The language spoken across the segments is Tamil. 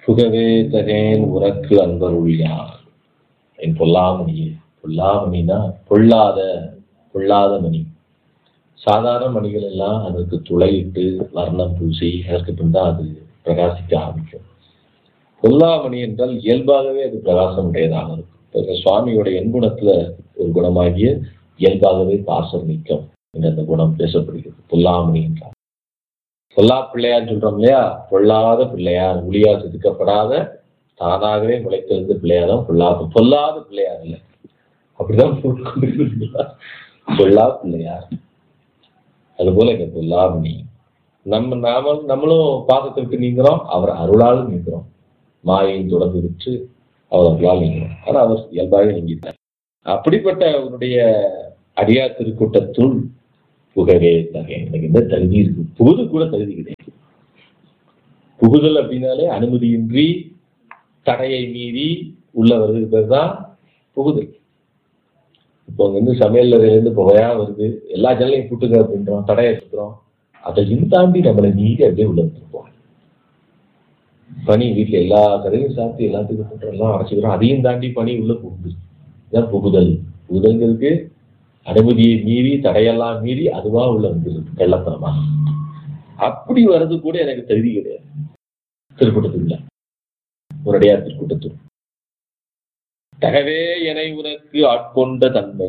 புகவே தகேன் உனக்கு அன்பருள்யார் என் பொல்லாமணியே பொல்லாமணினா பொல்லாத பொல்லாத மணி சாதாரண மணிகள் எல்லாம் அதற்கு துளையிட்டு வர்ணம் பூசி அதற்கு பின் தான் அது பிரகாசிக்க ஆரம்பிக்கும் பொல்லாமணி என்றால் இயல்பாகவே அது பிரகாசம் உடையதாக இருக்கும் இப்ப சுவாமியோட எண்குணத்துல ஒரு குணமாகிய இயல்பாகவே பாசம் நீக்கம் என்ற அந்த குணம் பேசப்படுகிறது பொல்லாமணி என்றால் பொல்லா பிள்ளையார் சொல்றோம் இல்லையா பொல்லாத பிள்ளையார் ஒளியா செதுக்கப்படாத தானாகவே முளைத்தெழுந்த பிள்ளையார் தான் பொல்லாத பொல்லாத பிள்ளையார் இல்லை அப்படிதான் போட்டுக்கொண்டிருக்கிறீங்களா பொல்லா பிள்ளையார் அதுபோல இங்க பொல்லாமணி நம்ம நாம நம்மளும் பாதத்திற்கு நீங்கிறோம் அவர் அருளால் நீங்கிறோம் மாயை தொடர்ந்து விட்டு அவர் அருளால் நீங்கிறோம் ஆனா அவர் இயல்பாக நீங்கிட்டார் அப்படிப்பட்ட அவருடைய அடியார் திருக்கூட்டத்துள் புகவே தகை எனக்கு எந்த தகுதி இருக்கு புகுது கூட தகுதி கிடையாது புகுதல் அப்படின்னாலே அனுமதியின்றி தடையை மீறி உள்ள வருது பேர் தான் புகுதல் இப்போ அங்க இருந்து சமையல் இருந்து புகையா வருது எல்லா ஜன்னலையும் கூட்டுங்க அப்படின்றோம் தடையை சுத்துறோம் அதையும் தாண்டி நம்மளை மீறி அப்படியே உள்ள வந்துருப்போம் பனி வீட்டுல எல்லா கதையும் சாப்பிட்டு எல்லாத்துக்கும் பண்றோம் எல்லாம் அடைச்சிக்கிறோம் அதையும் தாண்டி பனி உள்ள புகுது இதான் புகுதல் புகுதல்ங்கிறதுக்கு அனுமதியை மீறி தடையெல்லாம் மீறி அதுவா உள்ள வந்துருது கள்ளத்தனமா அப்படி வர்றது கூட எனக்கு தகுதி கிடையாது திருக்கூட்டத்துக்குள்ள ஒரு அடையார் திருக்கூட்டத்துக்கு தகவே எனை உனக்கு ஆட்கொண்ட தன்மை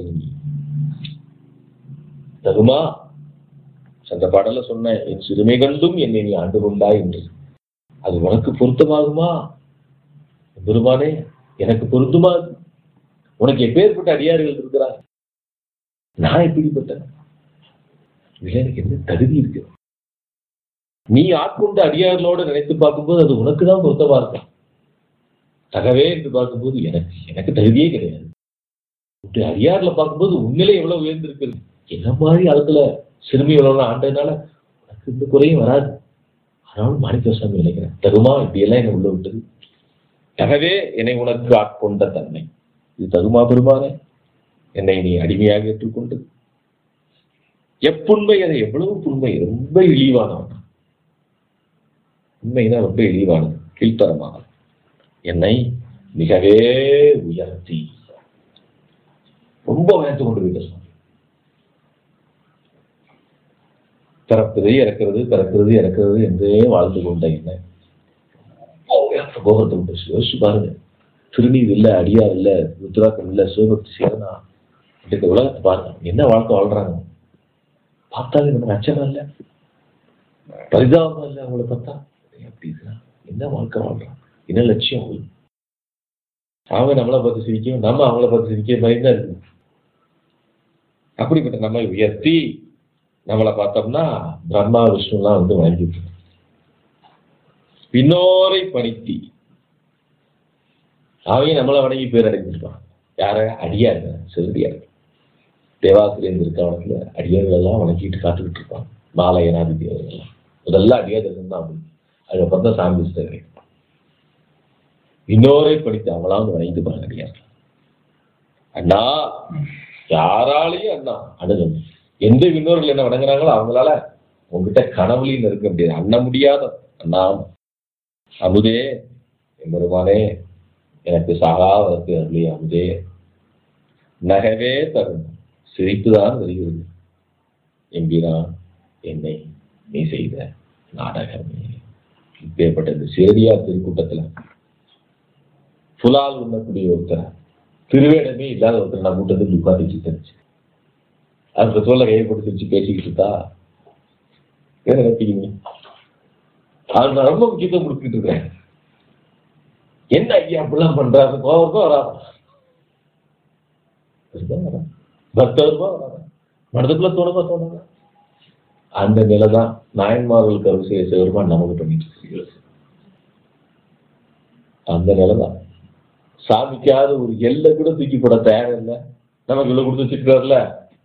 தகுமா சென்ற பாடல சொன்ன என் சிறுமை கண்டும் என்னை நீ ஆண்டு கொண்டாய் என்று அது உனக்கு பொருத்தமாகுமா பெருமானே எனக்கு பொருந்துமா அது? உனக்கு எப்பேற்பட்ட அடியார்கள் இருக்கிறார் நான் எப்படிப்பட்டேன் இதுல எனக்கு என்ன தகுதி இருக்கு நீ ஆட்கொண்ட அடியார்களோட நினைத்து பார்க்கும்போது அது உனக்கு தான் பொருத்தமா இருக்கும் தகவே என்று பார்க்கும்போது எனக்கு எனக்கு தகுதியே கிடையாது இப்படி அடியார்ல பார்க்கும்போது உண்மையிலே எவ்வளவு உயர்ந்திருக்குது என்ன மாதிரி அதுல சிறுமி எவ்வளவு ஆண்டதுனால உனக்கு இந்த குறையும் வராது ஆனாலும் மாணிக்கசாமி நினைக்கிறேன் தகுமா இப்படியெல்லாம் என்னை உள்ள விட்டது தகவே என்னை உனக்கு ஆட்கொண்ட தன்மை இது தகுமா பெருமானே என்னை நீ அடிமையாக ஏற்றுக்கொண்டு எப்புண்மை அதை எவ்வளவு புண்மை ரொம்ப இழிவானவன் உண்மைனா ரொம்ப இழிவானது கீழ்த்தரமானது என்னை மிகவே உயர்த்தி ரொம்ப உயர்த்து கொண்டு போயிட்ட சுவாமி பிறப்பது இறக்கிறது பிறக்கிறது இறக்கிறது என்றே வாழ்ந்து கொண்ட என்ன கோபத்தை விட்டு யோசிச்சு பாருங்க திருநீர் இல்ல அடியார் இல்ல ருத்ராக்கம் இல்ல சிவபக்தி சேவனா இந்த உலகத்தை பாருங்க என்ன வாழ்க்கை வாழ்றாங்க பார்த்தாலே நமக்கு அச்சம் இல்ல பரிதாபம் இல்ல அவங்கள பார்த்தா அப்படி இருக்கா என்ன வாழ்க்கை வாழ்றான் என்ன லட்சியம் அவங்களுக்கு அவங்க நம்மளை பார்த்து சிரிக்கும் நம்ம அவங்கள பார்த்து சிரிக்க மாதிரி தான் இருக்கு அப்படிப்பட்ட நம்மை உயர்த்தி நம்மளை பார்த்தோம்னா பிரம்மா விஷ்ணுலாம் வந்து வணங்கிட்டு பின்னோரை பணித்தி அவங்க நம்மளை வணங்கி பேர் அடைஞ்சிருப்பான் யார அடியாருங்க சிறுடியாரு தேவாசிரியர் இருக்கவனத்துல அடியார்கள் எல்லாம் வணங்கிட்டு காத்துக்கிட்டு இருப்பான் மாலையனாதி தேவர்கள் எல்லாம் முதல்ல அடியார்கள் தான் அப்படி அதுக்கப்புறம் தான் சாமி கிடைக்கும் இன்னொரை படித்து அவங்களா வந்து வணங்கிட்டு பாருங்க அடியார்கள் அண்ணா யாராலையும் அண்ணா அணுகும் எந்த விண்ணோர்கள் என்ன வணங்குறாங்களோ அவங்களால உங்ககிட்ட கனவுலையும் இருக்க முடியாது அண்ண முடியாத அண்ணா அமுதே எம்பெருமானே எனக்கு சகாவதற்கு அருளி அமுதே நகவே தரும் சிரிப்புதான் வருகிறது எம்பிரான் என்னை நீ செய்த நாடகமே இப்பேற்பட்ட இந்த சேரியார் திருக்கூட்டத்துல புலால் உண்ணக்கூடிய ஒருத்தர் திருவேடமே இல்லாத ஒருத்தர் நான் கூட்டத்தில் உட்காந்து சித்தரிச்சு அந்த சொல்ல கையை போட்டு சிரிச்சு பேசிக்கிட்டு இருக்கா என்ன நினைப்பீங்க அது நான் ரொம்ப முக்கியத்துவம் கொடுத்துட்டு இருக்கேன் என்ன ஐயா அப்படிலாம் பண்றாரு கோவம் தான் வராது பக்தருமா வராது மனதுக்குள்ள தோணுமா தோணுங்க அந்த நிலை தான் நாயன்மார்களுக்கு அருள் செய்ய சிவருமா நமக்கு பண்ணிட்டு இருக்கு அந்த நிலை தான் சாமிக்காத ஒரு எல்லை கூட தூக்கி போட தேவையில்லை நமக்கு இவ்வளவு கொடுத்து வச்சிருக்காருல்ல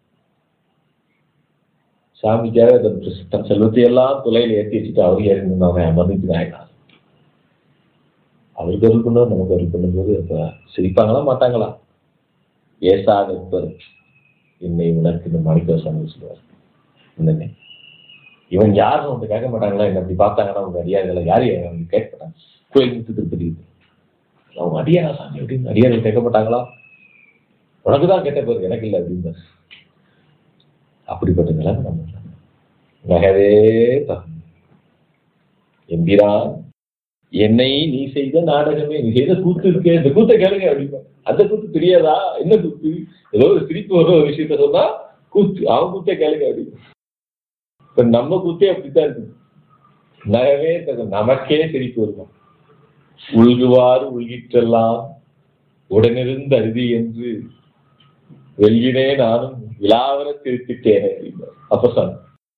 சாமிக்காக தன் தன் செல்வத்தை எல்லாம் துளையில ஏற்றி வச்சுட்டு அவர் இறங்கி அவன் அமர்ந்துட்டு ஆயிட்டான் அவருக்கு அருள் பண்ணுவார் நமக்கு அருள் பண்ணும்போது அப்ப சிரிப்பாங்களா மாட்டாங்களா ஏசாக இருப்பர் என்னை உனக்கு இந்த மணிக்க சாமி சொல்லுவார் என்னங்க இவன் யாரும் வந்து கேட்க மாட்டாங்களா என்ன அப்படி பார்த்தாங்கன்னா உங்க அடியார்களை யாரும் அவங்க கேட்க மாட்டாங்க கோயில் முத்து திருப்பதி அவங்க அடியாரா சாமி அப்படின்னு அடியாரை கேட்கப்பட்டாங்களா உனக்கு தான் கேட்ட பேர் எனக்கு இல்லை அப்படின்னு அப்படிப்பட்ட நிலைமை நம்ம நகவே தகும் எம்பிரான் என்னை நீ செய்த நாடகமே நீ செய்த கூத்து இருக்கே இந்த கூத்தை கேளுங்க அப்படின்னா அந்த கூத்து தெரியாதா என்ன கூத்து ஏதோ ஒரு சிரிப்பு வர ஒரு விஷயத்த சொன்னா கூத்து அவன் கூத்தை கேளுங்க அப்படின்னு இப்ப நம்ம கூத்தே அப்படித்தான் இருக்கு நகவே தகும் நமக்கே சிரிப்பு வருமா உள்குவார் உள்கிற்றெல்லாம் உடனிருந்து அருதி என்று வெல்கினே நானும் விழாவர திருத்திட்டேனே அப்படின்னார் அப்ப சொன்ன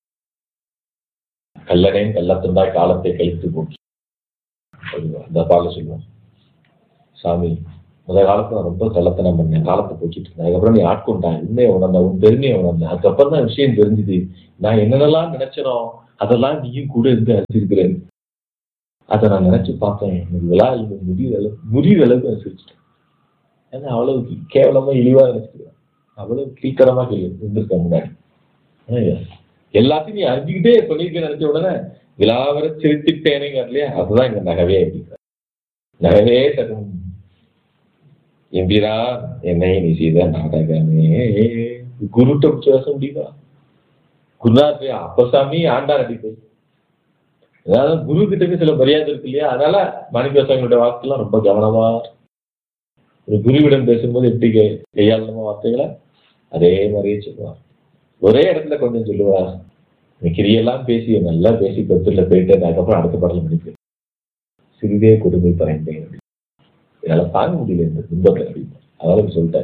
கல்லனேன் கள்ளத்தந்தாய் காலத்தை கழித்து போக்கி அந்த பால சொல்லுவான் சாமி முத காலத்துல நான் ரொம்ப கள்ளத்தனம் பண்ணேன் காலத்தை போக்கிட்டு இருந்தேன் அதுக்கப்புறம் நீ ஆட்கொண்டான் உண்மையை உணர்ந்த உன் பெருமையை உணர்ந்தேன் அதுக்கப்புறம் தான் விஷயம் தெரிஞ்சுது நான் என்னென்னலாம் நினைச்சனோ அதெல்லாம் நீயும் கூட இருந்து அடிச்சிருக்கிறேன் அதை நான் நினைச்சு பார்த்தேன் எனக்கு விழா இது முடிகிற அளவு முடிகிற அளவுக்கு நான் சிரிச்சிட்டேன் ஏன்னா அவ்வளவு கேவலமா இழிவா நினைச்சிருக்கேன் அவ்வளவு கீழ்த்தரமா கேள்வி இருந்திருக்கேன் முன்னாடி ஆனா, எல்லாத்தையும் நீ அறிஞ்சுக்கிட்டே பண்ணிருக்க நினைச்ச உடனே விழாவர சிரித்திட்டேனேங்க இல்லையா அதுதான் இங்க நகவே அப்படிங்கிறார் நகவே தரும் எம்பிரா என்னை நீ செய்த நாடகமே குருட்ட பிடிச்சு பேச முடியுமா குருநாத் அப்பசாமி ஆண்டா நடிப்பு அதாவது குரு கிட்ட சில மரியாதை இருக்கு இல்லையா அதனால மாணிக்கவாசகங்களுடைய வாக்குலாம் ரொம்ப கவனமா ஒரு குருவிடம் பேசும்போது எப்படி கை- கையாளணுமோ வார்த்தைகளை அதே மாதிரியே சொல்லுவார் ஒரே இடத்துல கொஞ்சம் சொல்லுவார் கிரியெல்லாம் பேசி நல்லா பேசி பத்துல போயிட்டு அதுக்கப்புறம் அடுத்த பாடல முடிப்பு சிறிதே கொடுமை பறைந்தேன் அப்படின்னு. என்னால தாங்க முடியல இந்த துன்பத்தை அப்படின்னு அதனால சொல்லிட்டேன்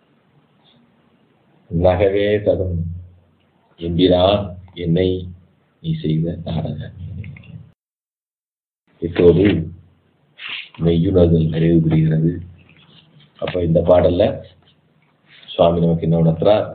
நகவே தரும் எம்பிரான் என்னை நீ செய்த நாடகம் இப்போது மெய்யுணர்தல் நிறைவு பெறுகிறது அப்ப இந்த பாடல்ல சுவாமி நமக்கு என்ன உணர்த்துறார்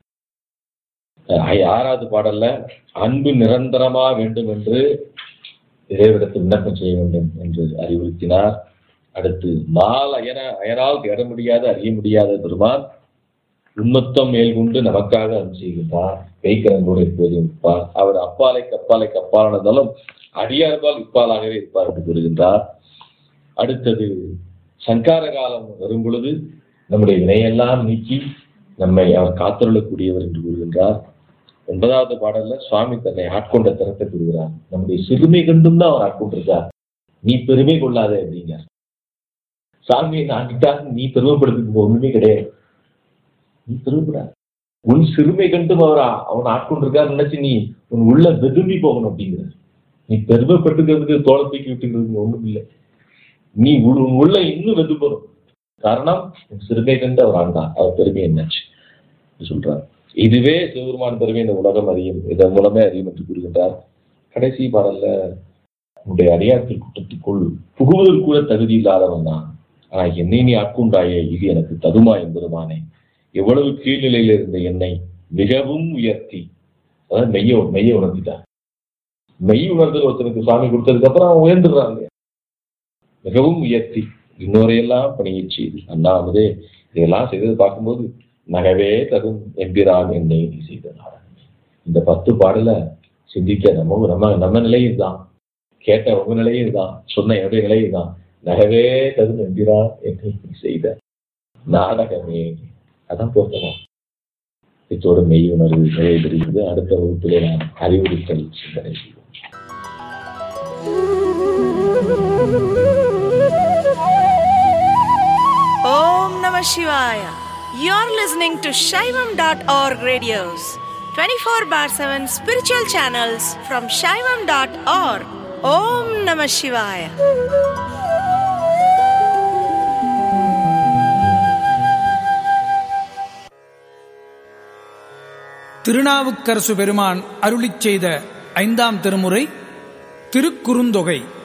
அஹ் ஆறாவது பாடல்ல அன்பு நிரந்தரமா வேண்டும் என்று இறைவிடத்தில் விண்ணப்பம் செய்ய வேண்டும் என்று அறிவுறுத்தினார் அடுத்து மால் அயன அயனால் தேட முடியாத அறிய முடியாத பெருமான் உண்மத்தம் மேல் கொண்டு நமக்காக அருள் செய்கின்றார் கைக்கரங்கோடு எப்போதும் இருப்பார் அவர் அப்பாலை கப்பாலை கப்பாலானதாலும் அடியார்பால் இப்பாலாகவே இருப்பார் என்று கூறுகின்றார் அடுத்தது சங்கார காலம் வரும் பொழுது நம்முடைய வினையெல்லாம் நீக்கி நம்மை அவர் காத்தருளக்கூடியவர் என்று கூறுகின்றார் ஒன்பதாவது பாடல்ல சுவாமி தன்னை ஆட்கொண்ட திறத்தை கூறுகிறார் நம்முடைய சிறுமை கண்டும் தான் அவர் ஆட்கொண்டிருக்கார் நீ பெருமை கொள்ளாதே அப்படிங்க சாமியை நாட்டிட்டால் நீ பெருமைப்படுத்துக்கு ஒண்ணுமே கிடையாது நீ பெருமைப்படாத உன் சிறுமை கண்டும் அவர் ஆ- அவன் ஆட்கொண்டிருக்காரு நினைச்சு நீ உன் உள்ள வெதும்பி போகணும் அப்படிங்கிற நீ பெருமைப்பட்டுக்கிறதுக்கு தோலை தூக்கி விட்டுக்கிறதுக்கு ஒண்ணும் இல்லை நீ உள்- உன் உள்ள இன்னும் வெது போகணும் காரணம் உன் சிறுமை கண்டு அவர் ஆண்டான் அவர் பெருமை என்னாச்சு என்று சொல்றார் இதுவே சிவபெருமான் பெருமை இந்த உலகம் அறியும் இதன் மூலமே அறியும் என்று கூறுகின்றார் கடைசி பாடல்ல உன்னுடைய அடியாற்றில் கூட்டத்துக்குள் புகுவதற்கு கூட தகுதி இல்லாதவன் தான் ஆனா என்னை நீ ஆட்கொண்டாயே இது எனக்கு தகுமா என்பதுமானே எவ்வளவு கீழ்நிலையில இருந்த என்னை மிகவும் உயர்த்தி அதாவது மெய்ய மெய்ய உணர்த்திட்டார் மெய் உணர்தல் ஒருத்தனுக்கு சாமி கொடுத்ததுக்கு அப்புறம் அவன் உயர்ந்துடுறான் இல்லையா மிகவும் உயர்த்தி இன்னொரையெல்லாம் பணியச் செய்து அண்ணாமதே இதெல்லாம் செய்தது பார்க்கும்போது நகவே தரும் எம்பிரான் என்னை நீ செய்த நாடகமே இந்த பத்து பாடல சிந்திக்க நம்ம நம்ம நம்ம நிலையும் தான் கேட்ட உங்க நிலையும் தான் சொன்ன என்னுடைய நிலையும் தான் நகவே தரும் எம்பிரான் என்னை நீ செய்த நாடகமே அதான் பொருத்தமா இத்தோடு மெய் உணர்வு நிறைவு பெறுகிறது அடுத்த வகுப்பிலே நாம் அறிவுறுத்தல் சிந்தனை செய்வோம் Om Namah Shivaya. You're listening to Shaivam.org radios, 24 bar 7 spiritual channels from Shaivam.org. Om Namah Shivaya. Thirunavukkarasu பெருமான் அருளிச் செய்த ஐந்தாம் திருமுறை திருக்குறுந்தொகை